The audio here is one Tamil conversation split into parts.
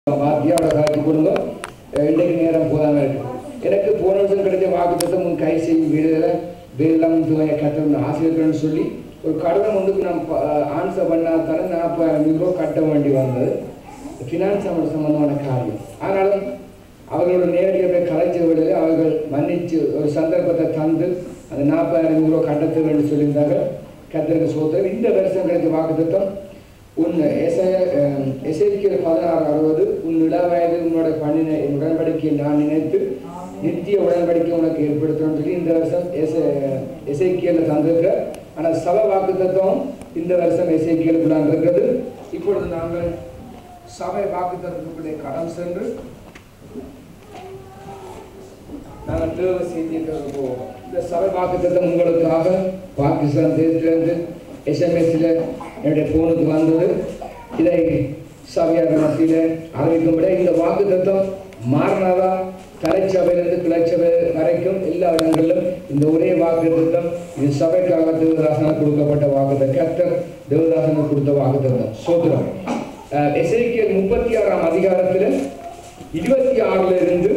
வாத்தியாரோட காட்சி கொடுங்க அஹ் இன்றைக்கு நேரம் போதாம இருக்கு எனக்கு போன வருஷம் கிடைச்ச வாக்குத்தத்தம் உன் கை செய்யும் வீடுல வேலாம் துவைய கட்டணும் ஆசிரியர்கள்னு சொல்லி ஒரு கடன் ஒன்றுக்கு நான் ஆன்சர் பண்ணாதானே நாற்பது ஐநூறு ரூபா கட்ட வேண்டி வந்தது ஃபினான்ஸ் சம்பந்தமான காரியம் ஆனாலும் அவர்களோட நேரடியாக போய் கலைச்ச விடல அவர்கள் மன்னிச்சு ஒரு சந்தர்ப்பத்தை தந்து அந்த நாற்பதாயிரம் ரூபா கட்டத்த வேண்டும் சொல்லியிருந்தாங்க கத்தருக்கு சோதனை இந்த வருஷம் கிடைச்ச வாக்குத்தத்தம் உன் எசைக்கியல் பதினாறு அறுபது உன் இள வயது உன்னோட பண்ணின என் உடன்படிக்கையை நான் நினைத்து நித்திய உடன்படிக்கை உனக்கு ஏற்படுத்தணும்னு சொல்லி இந்த வருஷம் எச எசைக்கியல் தந்திருக்க ஆனால் சப வாக்குத்தத்தம் இந்த வருஷம் எசைக்கியலுக்குள்ளான் இருக்கிறது இப்பொழுது நாங்கள் சபை வாக்குத்தத்தத்துக்குள்ளே கடன் சென்று நாங்கள் தேவ செய்தியை போவோம் இந்த சபை வாக்குத்தத்தம் உங்களுக்காக பாகிஸ்தான் தேசத்திலிருந்து எஸ்எம்எஸ்ல என்னுடைய போனுக்கு வந்தது இதை சபையாக மத்தியில் அறிவிக்கும்படி இந்த வாக்குத்தத்தம் மாறினதா தலைச்சபையிலிருந்து கிளைச்சபை வரைக்கும் எல்லா இடங்களிலும் இந்த ஒரே வாக்குத்தத்தம் இது சபைக்காக தேவதாசனுக்கு கொடுக்கப்பட்ட வாக்குத்தம் கர்த்தர் தேவதாசனுக்கு கொடுத்த வாக்குத்தத்தம் சோத்திரம் எஸ்ஐக்கியல் முப்பத்தி ஆறாம் அதிகாரத்தில் இருபத்தி ஆறுல இருந்து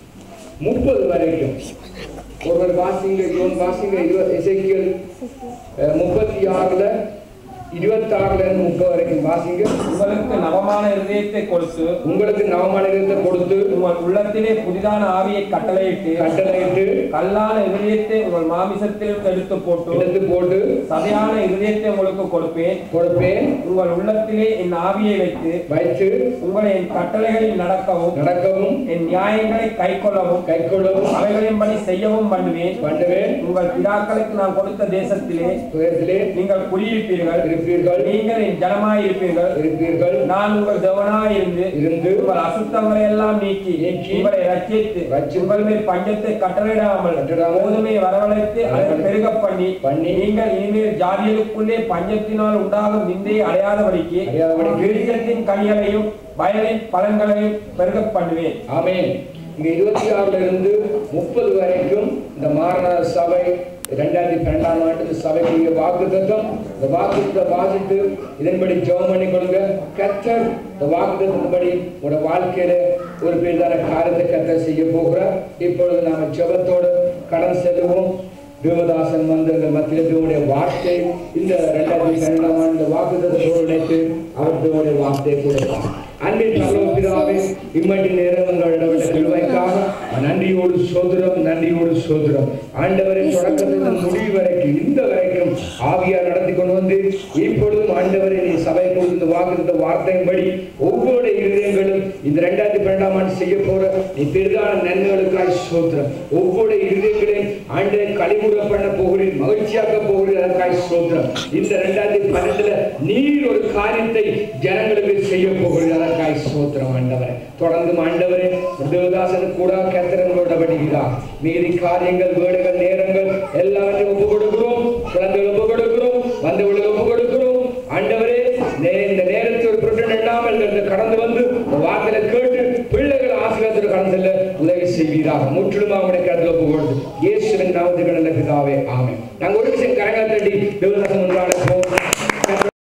முப்பது வரைக்கும் ஒருவர் வாசிங்க இவன் வாசிங்க இருபது எசைக்கியல் முப்பத்தி ஆறுல இருபத்தாறுல இருந்து முப்பது வரைக்கும் வாசிங்க உங்களுக்கு நவமான இருதயத்தை கொடுத்து உங்களுக்கு நவமாநிலத்தை கொடுத்து உங்கள் உள்ளத்திலே புதிதான ஆவியை கட்டளையிட்டு கட்டளையிட்டு கல்லான இருதயத்தை உங்கள் மாமிசத்தில் எடுத்து போட்டு எடுத்து போட்டு சதையான இருதயத்தை உங்களுக்கு கொடுப்பேன் கொடுப்பேன் உங்கள் உள்ளத்திலே என் ஆவியை வைத்து வைத்து உங்களை என் கட்டளைகளில் நடக்கவும் நடக்கவும் என் நியாயங்களை கைக்கொள்ளவும் கைக்கொள்ளவும் அவைகளின்படி செய்யவும் பண்ணுவேன் பண்ணுவேன் உங்கள் பிதாக்களுக்கு நான் கொடுத்த தேசத்திலே துயரத்திலே நீங்கள் குடியிருப்பீர்கள் இருப்பீர்கள் நீங்கள் என் ஜனமாய் இருப்பீர்கள் இருப்பீர்கள் நான் உங்கள் தேவனாய் இருந்து இருந்து உங்கள் அசுத்தங்களை எல்லாம் நீக்கி நீக்கி உங்களை ரட்சித்து ரட்சித்து உங்கள் மேல் பஞ்சத்தை கட்டளையிடாமல் கட்டளையிடாமல் கோதுமையை வரவழைத்து அதை பெருக பண்ணி பண்ணி நீங்கள் இனிமேல் ஜாதிகளுக்குள்ளே பஞ்சத்தினால் உண்டாகும் நிந்தையை அடையாதபடிக்கு அடையாதபடிக்கு விருட்சத்தின் கனிகளையும் வயலின் பலன்களையும் பெருக பண்ணுவேன் ஆமென் இங்க இருபத்தி ஆறுல இருந்து முப்பது வரைக்கும் இந்த மாரண சபை ரெண்டாயிரத்தி பன்னெண்டாம் ஆண்டு சபைக்குரிய வாக்கு தத்துவம் இந்த வாக்கு வாசித்து இதன்படி ஜெபம் பண்ணி கொடுங்க கத்தர் இந்த வாக்கு தத்துவத்தின்படி உங்களோட வாழ்க்கையில ஒரு பெரிதான காரியத்தை கத்தர் செய்ய போகிறார் இப்பொழுது நாம ஜெபத்தோடு கடன் செல்லுவோம் தேவதாசன் வந்து எங்கள் மத்தியில் தேவனுடைய வார்த்தை இந்த ரெண்டாயிரத்தி பன்னெண்டாம் ஆண்டு வாக்கு தத்துவத்தோடு இணைத்து அவர் தேவனுடைய வார்த்தையை கொடுப்பார் அன்பின் பரலோக பிதாவே இம்மட்டி நேரம் உங்களிடம் கிருபைக்காக நன்றியோடு சோதரம் நன்றியோடு சோதரம் ஆண்டவரின் தொடக்கத்திலிருந்து முடிவு வரைக்கும் இந்த வரைக்கும் ஆவியார் நடத்தி கொண்டு வந்து இப்பொழுதும் ஆண்டவரை நீ சபை கொடுத்த வாக்குத்த வார்த்தையின்படி ஒவ்வொரு இருதயங்களும் இந்த ரெண்டாயிரத்தி பன்னெண்டாம் ஆண்டு செய்ய போற நீ பெரிதான நன்மைகளுக்காய் சோத்திரம் ஒவ்வொரு இருதயங்களையும் ஆண்டை கழிவுற பண்ண போகிறேன் மகிழ்ச்சியாக்க போகிறேன் அதற்காய் சோத்திரம் இந்த ரெண்டாயிரத்தி பன்னெண்டுல நீர் ஒரு காரியத்தை ஜனங்களுக்கு செய்ய போகிறீர் அதற்காய் சோத்திரம் ஆண்டவரே தொடர்ந்து ஆண்டவரே தேவதாசன் கூட கத்திரங்களோட படிக்கிறார் மீதி காரியங்கள் வீடுகள் நேரங்கள் எல்லாவற்றையும் ஒப்பு கொடுக்கிறோம் குழந்தைகள் ஒப்பு கொடுக்கிறோம் வந்தவர்களை ஒப்பு கொடுக்கிறோம் ஆண்டவரே நே- இந்த நேரத்தில் ஒரு புரட்டன் இல்லாமல் இந்த கடந்து வந்து இந்த வார்த்தையில கேட்டு பிள்ளைகள் ஆசீர்வாதத்தில் கடந்து செல்ல உதவி செய்வீராக முற்றிலுமாக உடைய கருத்தில் ஒப்பு கொடுத்து இயேசுவின் நாமத்துக்கு நல்ல பிதாவே ஆமென் நாங்க ஒரு விஷயம் கரங்களை தட்டி தேவதாசன் முன்பாக